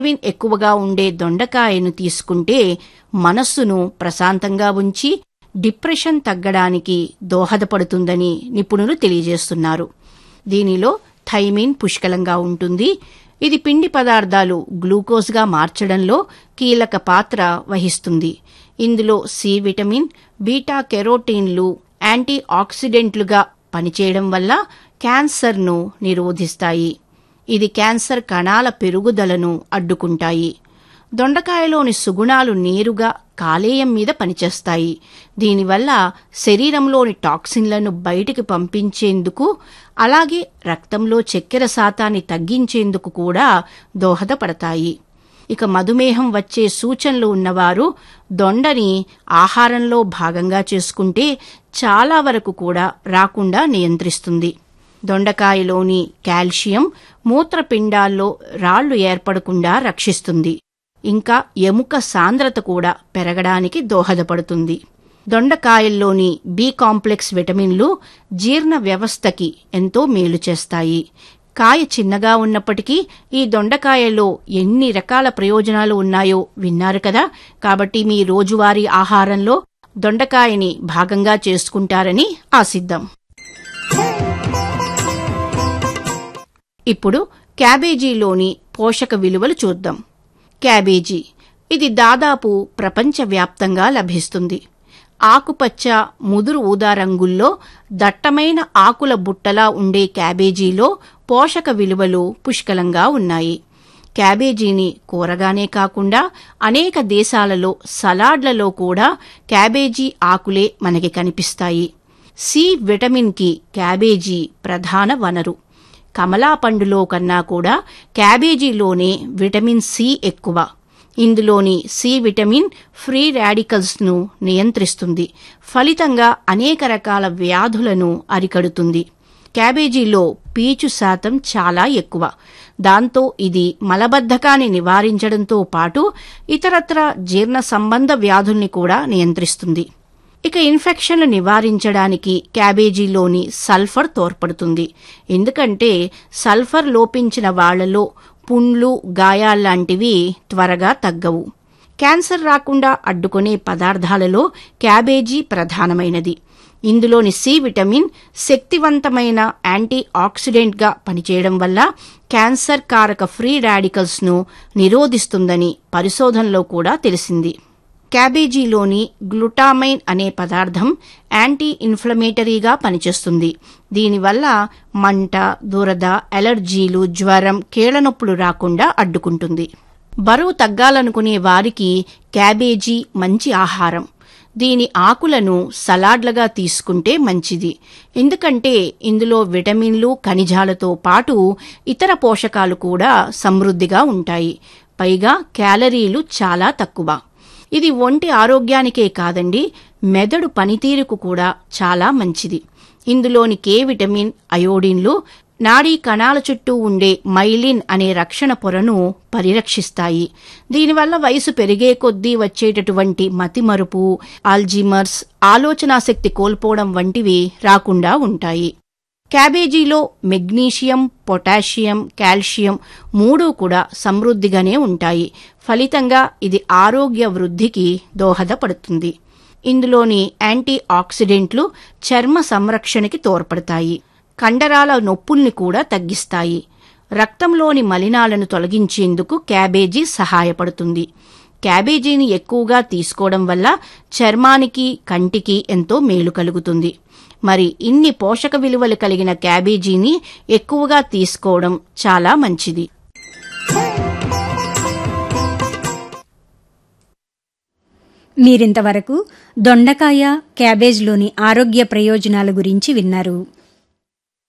vitamin ఎక్కువగా ఉండే దొండకాయను తీసుకుంటే మనస్సును ప్రశాంతంగా ఉంచి డిప్రెషన్ తగ్గడానికి దోహదపడుతుందని నిపుణులు తెలియజేస్తున్నారు దీనిలో థైమిన్ పుష్కలంగా ఉంటుంది ఇది పిండి పదార్థాలు గ్లూకోజ్గా మార్చడంలో కీలక పాత్ర వహిస్తుంది ఇందులో సి విటమిన్ బీటా కెరోటీన్లు యాంటీ ఆక్సిడెంట్లుగా పనిచేయడం వల్ల క్యాన్సర్ను నిరోధిస్తాయి ఇది క్యాన్సర్ కణాల పెరుగుదలను అడ్డుకుంటాయి దొండకాయలోని సుగుణాలు నేరుగా కాలేయం మీద పనిచేస్తాయి దీనివల్ల శరీరంలోని టాక్సిన్లను బయటికి పంపించేందుకు అలాగే రక్తంలో చక్కెర శాతాన్ని తగ్గించేందుకు కూడా దోహదపడతాయి ఇక మధుమేహం వచ్చే సూచనలు ఉన్నవారు దొండని ఆహారంలో భాగంగా చేసుకుంటే చాలా వరకు కూడా రాకుండా నియంత్రిస్తుంది దొండకాయలోని కాల్షియం మూత్రపిండాల్లో రాళ్లు ఏర్పడకుండా రక్షిస్తుంది ఇంకా ఎముక సాంద్రత కూడా పెరగడానికి దోహదపడుతుంది దొండకాయల్లోని బి కాంప్లెక్స్ విటమిన్లు జీర్ణ వ్యవస్థకి ఎంతో మేలు చేస్తాయి కాయ చిన్నగా ఉన్నప్పటికీ ఈ దొండకాయలో ఎన్ని రకాల ప్రయోజనాలు ఉన్నాయో విన్నారు కదా కాబట్టి మీ రోజువారీ ఆహారంలో దొండకాయని భాగంగా చేసుకుంటారని ఆశిద్దాం ఇప్పుడు క్యాబేజీలోని పోషక విలువలు చూద్దాం క్యాబేజీ ఇది దాదాపు ప్రపంచవ్యాప్తంగా లభిస్తుంది ఆకుపచ్చ ముదురు ఊదా రంగుల్లో దట్టమైన ఆకుల బుట్టలా ఉండే క్యాబేజీలో పోషక విలువలు పుష్కలంగా ఉన్నాయి క్యాబేజీని కూరగానే కాకుండా అనేక దేశాలలో సలాడ్లలో కూడా క్యాబేజీ ఆకులే మనకి కనిపిస్తాయి సి విటమిన్కి క్యాబేజీ ప్రధాన వనరు కమలా పండులో కన్నా కూడా క్యాబేజీలోనే విటమిన్ సి ఎక్కువ ఇందులోని సి విటమిన్ ఫ్రీ రాడికల్స్ను నియంత్రిస్తుంది ఫలితంగా అనేక రకాల వ్యాధులను అరికడుతుంది క్యాబేజీలో పీచు శాతం చాలా ఎక్కువ దాంతో ఇది మలబద్ధకాన్ని నివారించడంతో పాటు ఇతరత్ర జీర్ణ సంబంధ వ్యాధుల్ని కూడా నియంత్రిస్తుంది ఇక ఇన్ఫెక్షన్లు నివారించడానికి క్యాబేజీలోని సల్ఫర్ తోడ్పడుతుంది ఎందుకంటే సల్ఫర్ లోపించిన వాళ్లలో పుండ్లు గాయాల్లాంటివి త్వరగా తగ్గవు క్యాన్సర్ రాకుండా అడ్డుకునే పదార్థాలలో క్యాబేజీ ప్రధానమైనది ఇందులోని సి విటమిన్ శక్తివంతమైన యాంటీ ఆక్సిడెంట్గా పనిచేయడం వల్ల క్యాన్సర్ కారక ఫ్రీ రాడికల్స్ను నిరోధిస్తుందని పరిశోధనలో కూడా తెలిసింది క్యాబేజీలోని గ్లూటామైన్ అనే పదార్థం యాంటీ ఇన్ఫ్లమేటరీగా పనిచేస్తుంది దీనివల్ల మంట దురద అలర్జీలు జ్వరం కీళ్లనొప్పులు రాకుండా అడ్డుకుంటుంది బరువు తగ్గాలనుకునే వారికి క్యాబేజీ మంచి ఆహారం దీని ఆకులను సలాడ్లుగా తీసుకుంటే మంచిది ఎందుకంటే ఇందులో విటమిన్లు ఖనిజాలతో పాటు ఇతర పోషకాలు కూడా సమృద్ధిగా ఉంటాయి పైగా క్యాలరీలు చాలా తక్కువ ఇది ఒంటి ఆరోగ్యానికే కాదండి మెదడు పనితీరుకు కూడా చాలా మంచిది ఇందులోని కే విటమిన్ అయోడిన్లు నాడీ కణాల చుట్టూ ఉండే మైలిన్ అనే రక్షణ పొరను పరిరక్షిస్తాయి దీనివల్ల వయసు పెరిగే కొద్దీ వచ్చేటటువంటి మతిమరుపు ఆల్జీమర్స్ ఆలోచనాశక్తి కోల్పోవడం వంటివి రాకుండా ఉంటాయి క్యాబేజీలో మెగ్నీషియం పొటాషియం కాల్షియం మూడు కూడా సమృద్ధిగానే ఉంటాయి ఫలితంగా ఇది ఆరోగ్య వృద్ధికి దోహదపడుతుంది ఇందులోని యాంటీ ఆక్సిడెంట్లు చర్మ సంరక్షణకి తోడ్పడతాయి కండరాల నొప్పుల్ని కూడా తగ్గిస్తాయి రక్తంలోని మలినాలను తొలగించేందుకు క్యాబేజీ సహాయపడుతుంది క్యాబేజీని ఎక్కువగా తీసుకోవడం వల్ల చర్మానికి కంటికి ఎంతో మేలు కలుగుతుంది మరి ఇన్ని పోషక విలువలు కలిగిన క్యాబేజీని ఎక్కువగా తీసుకోవడం చాలా మంచిది మీరింతవరకు దొండకాయ క్యాబేజ్లోని ఆరోగ్య ప్రయోజనాల గురించి విన్నారు